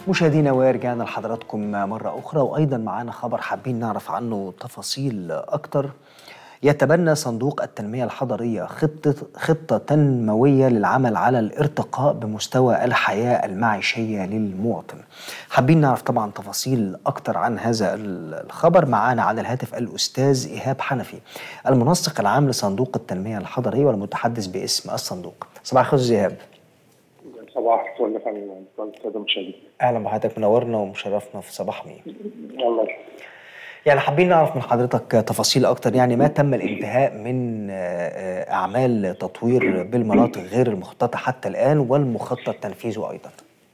مشاهدينا ورجعنا لحضراتكم مرة أخرى وأيضا معانا خبر حابين نعرف عنه تفاصيل أكتر يتبنى صندوق التنمية الحضرية خطة خطة تنموية للعمل على الارتقاء بمستوى الحياة المعيشية للمواطن. حابين نعرف طبعا تفاصيل أكتر عن هذا الخبر معانا على الهاتف الأستاذ إيهاب حنفي المنسق العام لصندوق التنمية الحضرية والمتحدث باسم الصندوق. صباح الخير أستاذ إيهاب. صباح الفل يا فندم الساده المشاهدين اهلا بحضرتك منورنا ومشرفنا في صباح مين الله يعني حابين نعرف من حضرتك تفاصيل اكتر يعني ما تم الانتهاء من اعمال تطوير بالمناطق غير المخططه حتى الان والمخطط تنفيذه ايضا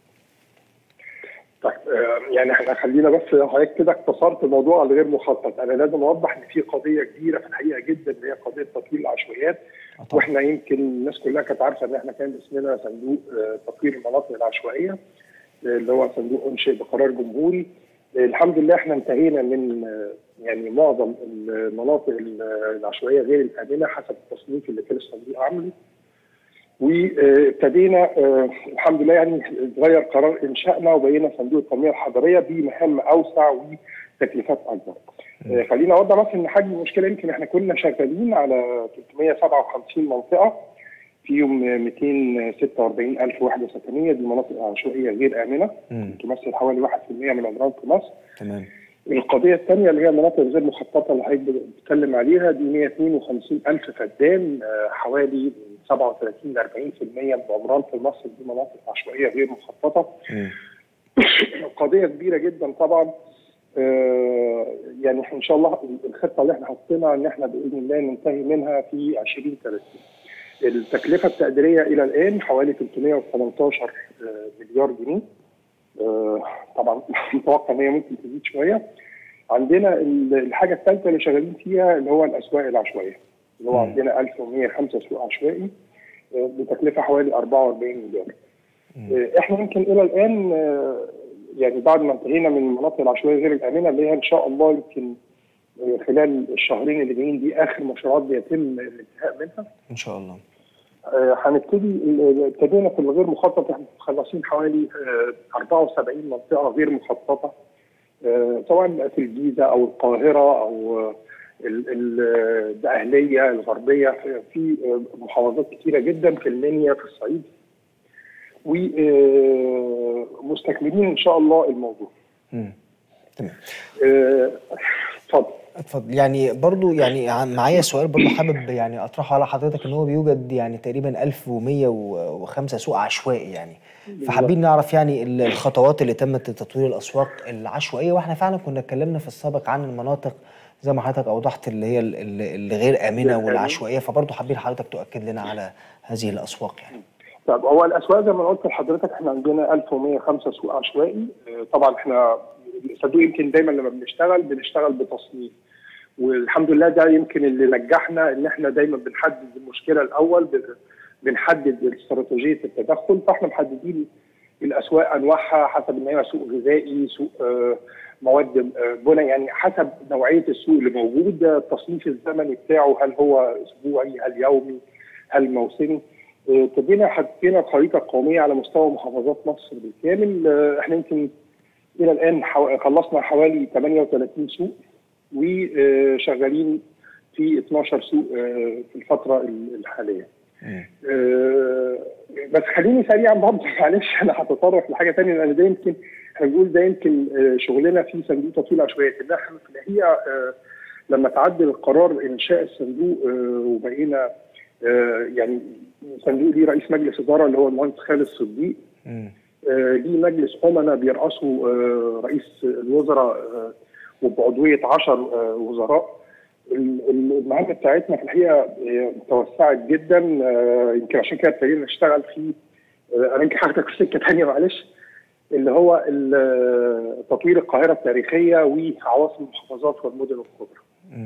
طيب يعني احنا خلينا بس حضرتك كده اختصرت الموضوع الغير مخطط انا لازم اوضح ان في قضيه كبيره في الحقيقه جدا اللي هي قضيه تطوير العشوائيات واحنا يمكن الناس كلها كانت عارفه ان احنا كان اسمنا صندوق تطوير المناطق العشوائيه اللي هو صندوق انشئ بقرار جمهوري الحمد لله احنا انتهينا من يعني معظم المناطق العشوائيه غير الامنه حسب التصنيف اللي كان الصندوق عامله وابتدينا الحمد لله يعني اتغير قرار انشائنا وبقينا صندوق التنميه الحضريه بمهام اوسع وتكلفات اكبر. خلينا اوضح بس ان حجم المشكله يمكن احنا كنا شغالين على 357 منطقه فيهم 246 الف وحده سكنيه دي مناطق عشوائيه غير امنه تمثل حوالي 1% من عمران في مصر. تمام. القضيه الثانيه اللي هي المناطق الغير مخططه اللي حضرتك بتتكلم عليها دي 152 الف فدان حوالي 37 ل 40% من عمران في مصر دي مناطق عشوائيه غير مخططه. قضيه كبيره جدا طبعا آه يعني ان شاء الله الخطه اللي احنا حاطينها ان احنا باذن الله ننتهي منها في 2030. التكلفه التقديريه الى الان حوالي 318 آه مليار جنيه. آه طبعا متوقع ان هي ممكن تزيد شويه. عندنا الحاجه الثالثه اللي شغالين فيها اللي هو الاسواق العشوائيه. اللي هو عندنا 1105 سوق عشوائي بتكلفه حوالي 44 مليار. احنا يمكن الى الان يعني بعد ما انتهينا من المناطق العشوائيه غير الامنه اللي هي ان شاء الله يمكن خلال الشهرين اللي جايين دي اخر مشروعات بيتم الانتهاء منها. ان شاء الله. هنبتدي ابتدينا في الغير مخطط احنا مخلصين حوالي 74 منطقه غير مخططه سواء في الجيزه او القاهره او الدقهليه الغربيه في محافظات كثيره جدا في المنيا في الصعيد ومستكملين ان شاء الله الموضوع. امم تمام. اتفضل. اتفضل يعني برضو يعني معايا سؤال برضو حابب يعني اطرحه على حضرتك ان هو بيوجد يعني تقريبا 1105 سوق عشوائي يعني فحابين نعرف يعني الخطوات اللي تمت لتطوير الاسواق العشوائيه واحنا فعلا كنا اتكلمنا في السابق عن المناطق زي ما حضرتك اوضحت اللي هي اللي غير امنه والعشوائيه فبرضو حابين حضرتك تؤكد لنا على هذه الاسواق يعني. طب هو الاسواق زي ما قلت لحضرتك احنا عندنا 1105 سوق عشوائي طبعا احنا الصندوق يمكن دايما لما بنشتغل بنشتغل بتصنيف والحمد لله ده يمكن اللي نجحنا ان احنا دايما بنحدد المشكله الاول بنحدد استراتيجيه التدخل فاحنا محددين الاسواق انواعها حسب ان هي سوق غذائي سوق مواد بناء يعني حسب نوعيه السوق اللي موجود التصنيف الزمني بتاعه هل هو اسبوعي هل يومي هل موسمي ابتدينا حطينا الخريطه القوميه على مستوى محافظات مصر بالكامل احنا يمكن الى الان خلصنا حوالي 38 سوق وشغالين في 12 سوق في الفتره الحاليه. بس خليني سريعا برضه معلش انا هتطرق لحاجه ثانيه لان ده يمكن احنا بنقول ده يمكن شغلنا في صندوق تطوير العشوائيات ان احنا في الحقيقه لما تعدل القرار انشاء الصندوق وبقينا يعني صندوق ليه رئيس مجلس اداره اللي هو المهندس خالد صديق ليه مجلس امنا بيرأسه رئيس الوزراء وبعضويه 10 وزراء المهام بتاعتنا في الحقيقه توسعت جدا يمكن عشان كده ابتدينا نشتغل في انا يمكن حضرتك في سكه ثانيه معلش اللي هو تطوير القاهره التاريخيه وعواصم المحافظات والمدن الكبرى.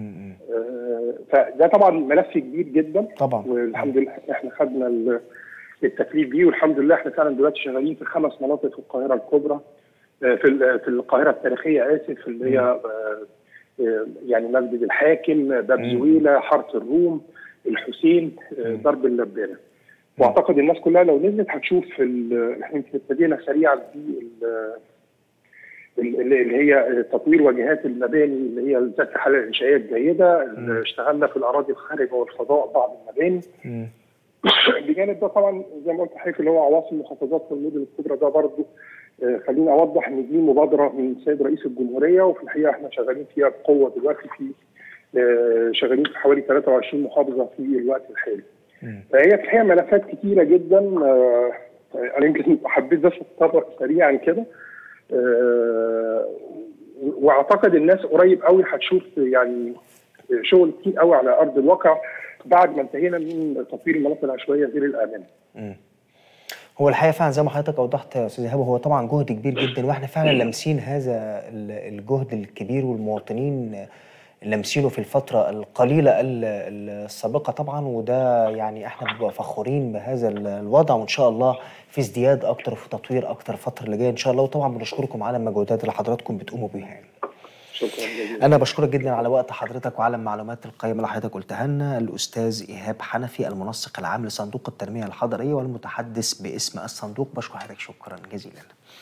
فده طبعا ملف كبير جدا طبعا والحمد لله احنا خدنا التكليف بيه والحمد لله احنا فعلا دلوقتي شغالين في خمس مناطق في القاهره الكبرى في في القاهره التاريخيه اسف اللي هي يعني مسجد الحاكم باب زويله حاره الروم الحسين درب اللبانه واعتقد الناس كلها لو نزلت هتشوف احنا ابتدينا سريعا في اللي اللي هي تطوير واجهات المباني اللي هي ذات الحاله الانشائيه الجيده اللي اشتغلنا في الاراضي الخارجه والفضاء بعض المباني مم. بجانب ده طبعا زي ما قلت لحضرتك اللي هو عواصم المحافظات والمدن الكبرى ده برضه آه، خليني اوضح ان دي مبادره من السيد رئيس الجمهوريه وفي الحقيقه احنا شغالين فيها بقوه دلوقتي في آه، شغالين في حوالي 23 محافظه في الوقت الحالي. مم. فهي في الحقيقه ملفات كتيره جدا آه، انا يمكن حبيت بس اتطرق سريعا كده آه، واعتقد الناس قريب قوي هتشوف يعني شغل كتير قوي على ارض الواقع بعد ما انتهينا من تطوير المناطق العشوائيه غير الامنه. مم. هو الحقيقه فعلا زي ما حضرتك اوضحت يا استاذ ايهاب هو طبعا جهد كبير جدا واحنا فعلا لامسين هذا ال- الجهد الكبير والمواطنين لامسينه في الفتره القليله ال- ال- السابقه طبعا وده يعني احنا بنبقى فخورين بهذا ال- الوضع وان شاء الله في ازدياد اكتر وفي تطوير اكتر الفتره اللي جايه ان شاء الله وطبعا بنشكركم على المجهودات اللي حضراتكم بتقوموا بيها يعني. شكرا جزيلا. انا بشكرك جدا على وقت حضرتك وعلى المعلومات القيمه اللي حضرتك قلتها لنا الاستاذ ايهاب حنفي المنسق العام لصندوق التنميه الحضريه والمتحدث باسم الصندوق بشكر حضرتك شكرا جزيلا